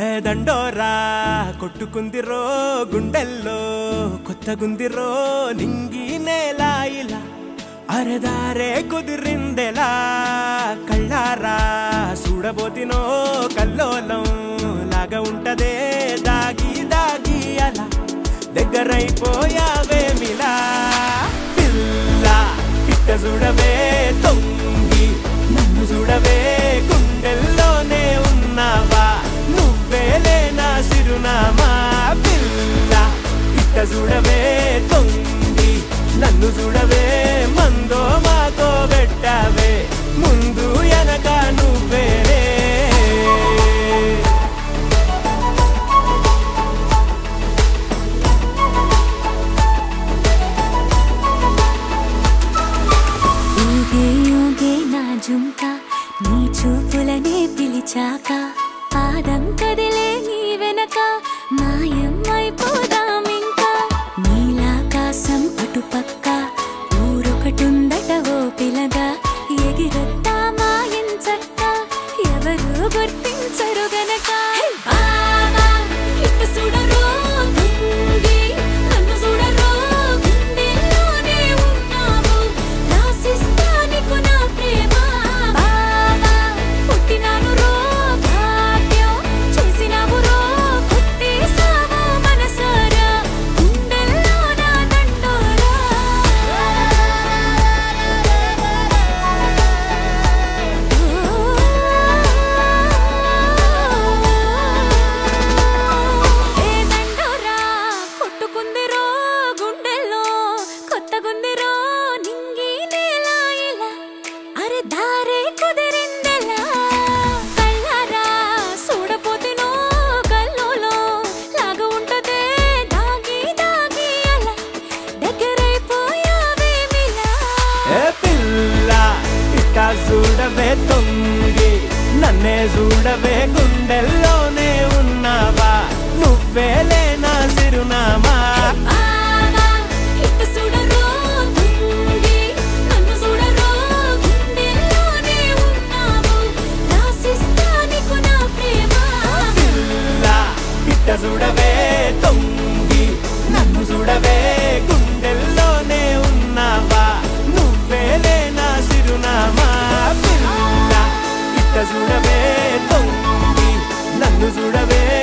ఏ దండోరా కొట్టుకుందిరో గుండెల్లో కొత్తగుందిరో నింగి నేల ఇలా అరదారే కుదిరిందెలా కళ్ళారా చూడబోతినో కల్లోలం లాగా ఉంటదే దాగి దాగి అలా దగ్గరైపోయావేమిలా పిల్ల ఇట్ట చూడవే తొంగి నన్ను చూడవే గుండెల్లోనే ఉన్నావా నువ్వేలే నా సిరునామా పిల్ల ఇట్ట చూడవే తొంగి నన్ను చూడవే మందో మాతో పెట్టావే ముందు వెనక నువ్వేరే ఊగే ఊగే నా జుంక నీ చూపులనే పిలిచాక పాదం కదిలే నీ వెనక మాయం అయిపోదామింకా నీలాకాశం అటుపక్క ఊరొకటుందట ఓ పిలగా ఎగిరొత్తా మాయించక్క ఎవరు గుర్తించరు గనక హే బావా, ఇటు చూడరో తుంగి, నన్ను చూడరో గుండెల్లోనే ఉన్నావు రాసిస్తా నీకు నా ప్రేమ బావా, పుట్టినాను రో భాగ్యం చేసినావు రో కొట్టేసావు మనసారా గుండెల్లో నా దండోరా ఏ దండోరా కొట్టుకుందిరో గుండెల్లో కొత్తగుందిరో నింగి నేల ఇలా అరే దారే కుదిరిందెలా కళ్ళారా చూడపోతేనో కల్లోలో లాగా ఉంటదే దాగి దాగి అలా దగ్గరైపోయావేమిలా ఏ పిల్ల ఇట్ట చూడవే తొంగి నన్నే చూడవే గుండెల్లోనే ఉన్నావా నువ్వేలే నా సిరునామా బావా, ఇటు చూడరో తుంగి, నన్ను చూడరో గుండెల్లోనే ఉన్నావు రాసిస్తా నీకు నా ప్రేమ పిల్ల ఇట్ట చూడవే తొంగి నన్ను చూడవే గుండెల్లోనే ఉన్నావా నువ్వేలే నా సిరునామా పిల్ల ఇట్ట చూడవే తొంగి నన్ను చూడవే